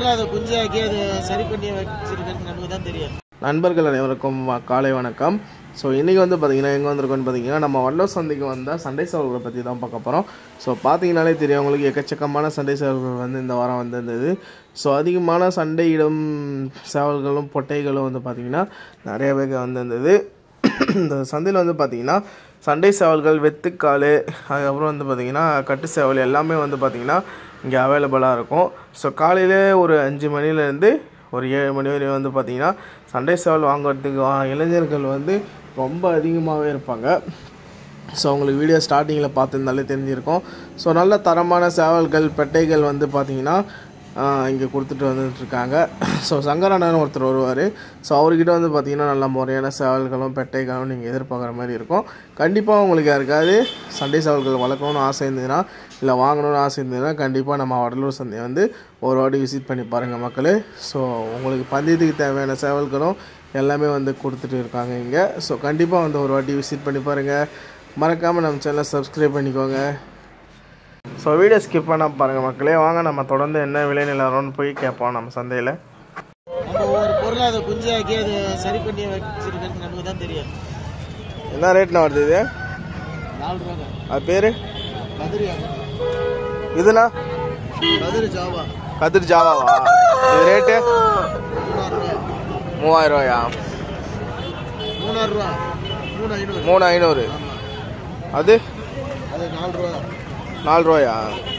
பொருளை அதை குஞ்சாக்கி அதை சரி பண்ணி வச்சிருக்கிறது நமக்கு தான் தெரியும் நண்பர்கள் அனைவருக்கும் வ- காலை வணக்கம் ஸோ இன்றைக்கி வந்து பார்த்திங்கன்னா எங்கே வந்திருக்கோன்னு பார்த்தீங்கன்னா நம்ம வல்லூர் சந்தைக்கு வந்தால் சண்டை சேவல்களை பற்றி தான் பார்க்க போகிறோம் ஸோ பார்த்தீங்கனாலே தெரியும் உங்களுக்கு எக்கச்சக்கமான சண்டை சேவல்கள் வந்து இந்த வாரம் வந்திருந்தது ஸோ அதிகமான சண்டையிடும் சேவல்களும் பொட்டைகளும் வந்து பார்த்திங்கன்னா நிறைய பேர் வந்திருந்தது இந்த சந்தையில் வந்து பார்த்திங்கன்னா சண்டை சேவல்கள் வெத்துக்கால் அதுக்கப்புறம் வந்து பார்த்திங்கன்னா கட்டு சேவல் எல்லாமே வந்து பார்த்திங்கன்னா இங்கே அவைலபிளாக இருக்கும் ஸோ காலையில் ஒரு அஞ்சு மணிலேருந்து ஒரு ஏழு மணி வரையும் வந்து பார்த்திங்கன்னா சண்டை சேவல் வாங்குறதுக்கு வா- இளைஞர்கள் வந்து ரொம்ப அதிகமாகவே இருப்பாங்க ஸோ உங்களுக்கு வீடியோ ஸ்டார்டிங்கில் பார்த்துருந்தாலே தெரிஞ்சிருக்கும் ஸோ நல்ல தரமான சேவல்கள் பெட்டைகள் வந்து பார்த்திங்கன்னா இங்கே கொடுத்துட்டு வந்துட்டுருக்காங்க ஸோ சங்கரண்ணன் ஒருத்தர் வருவார் ஸோ அவர்கிட்ட வந்து பார்த்திங்கன்னா நல்ல முறையான சேவல்களும் பெட்டைகளும் நீங்கள் எதிர்பார்க்குற மாதிரி இருக்கும் கண்டிப்பாக உங்களுக்கு யாருக்காவது சண்டை சேவல்கள் வளர்க்கணும்னு ஆசை இருந்ததுன்னா இல்லை வாங்கணும்னு ஆசை இருந்ததுன்னா கண்டிப்பாக நம்ம வடலூர் சந்தையை வந்து ஒரு வாட்டி விசிட் பண்ணி பாருங்கள் மக்களே ஸோ உங்களுக்கு பந்தயத்துக்கு தேவையான சேவல்களும் எல்லாமே வந்து கொடுத்துட்டு இருக்காங்க இங்கே ஸோ கண்டிப்பாக வந்து ஒரு வாட்டி விசிட் பண்ணி பாருங்கள் மறக்காமல் நம்ம சேனலை சப்ஸ்கிரைப் பண்ணிக்கோங்க ஸோ வீடியோ ஸ்கிப் பண்ண பாருங்கள் மக்களே வாங்க நம்ம தொடர்ந்து என்ன விலை நிலவரம்னு போய் கேட்போம் நம்ம சந்தையில் நம்ம ஒரு பொருளை அதை குஞ்சாக்கி அதை சரி பண்ணி வச்சிருக்கிறது நமக்கு தான் தெரியும் என்ன ரேட்னா வருது இது நாலு ரூபா தான் அது பேர் கதிரி இதுனா கதிரி ஜாவா கதிர் ஜாவாவா இது ரேட்டு மூணாயிரம் ரூபா மூவாயிரம் ரூபாயா மூணாயிரம் ரூபா மூணு ஐநூறு மூணு ஐநூறு ஆமாம் அது அது நாலு ரூபா நாலு ரூபாயா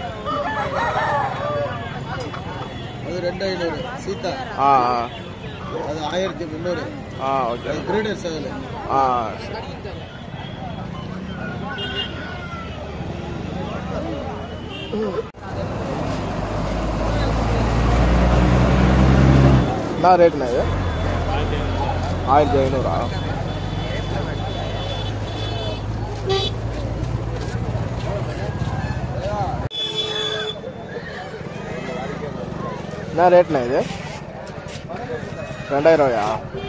அது ரெண்டு ஐநூறு சீதா ஆ அது ஆயிரத்தி முந்நூறு ஆ ஓகே அது கிரீடர் சேவல் ஆ என்ன ரேட்ண்ணா இது ஆயிரத்தி ஐநூறா என்ன ரேட்ண்ணா இது ரெண்டாயிரம் ரூபாயா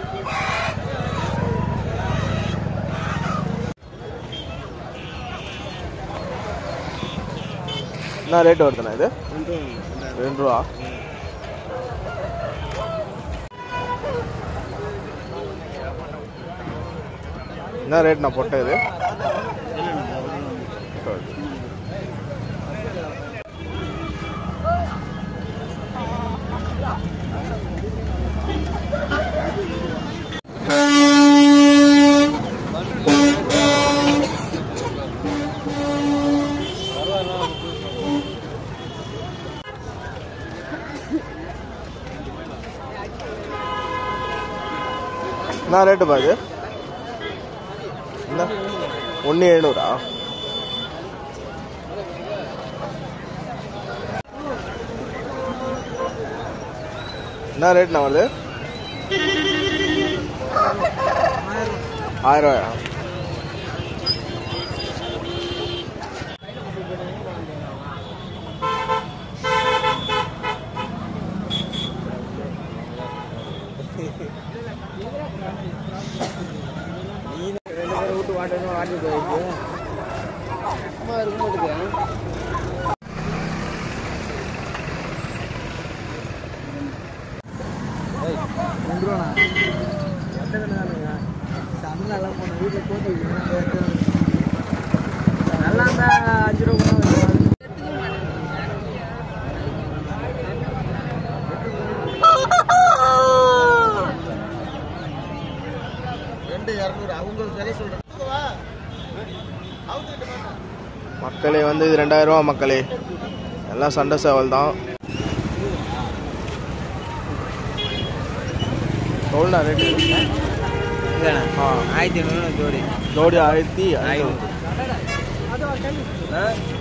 என்ன ரேட் வருதுண்ணா இது ரெண்டு ரூபா என்ன ரேட்ண்ணா பொட்டை இது என்ன ரேட்டு பாது என்ன ஒன்று எழுநூறா என்ன ரேட்ண்ணா வருது ஆயிரம் ரூபாயா நல்லா இருந்தா அஞ்சு ரூபா ரெண்டு இரநூறு அவங்க விலை சொல்றேன் மக்களே வந்து இது ரெண்டாயிரம் ரூபா மக்களே எல்லாம் சண்டை சேவல் தான் எவ்வளோண்ணா ரேட்டு ஆ ஆயிரத்தி ஐநூறு ஜோடி ஜோடி ஆயிரத்தி ஐநூறு ஐநூறு